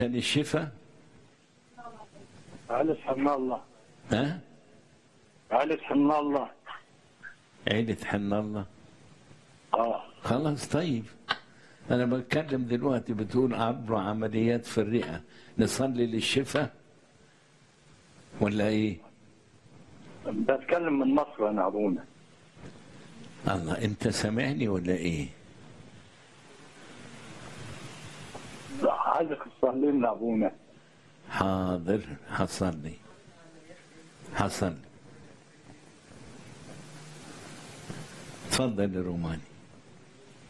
عشان الشفاء عائلة حنا الله ها عائلة حنا الله عيلة حنا الله اه خلاص طيب أنا بتكلم دلوقتي بتقول عبر عمليات في الرئة نصلي للشفاء ولا إيه؟ بتكلم من مصر انا ابونا الله أنت سامعني ولا إيه؟ عايزك تصلي لنا ابونا حاضر حصلي حصل تفضل يا روماني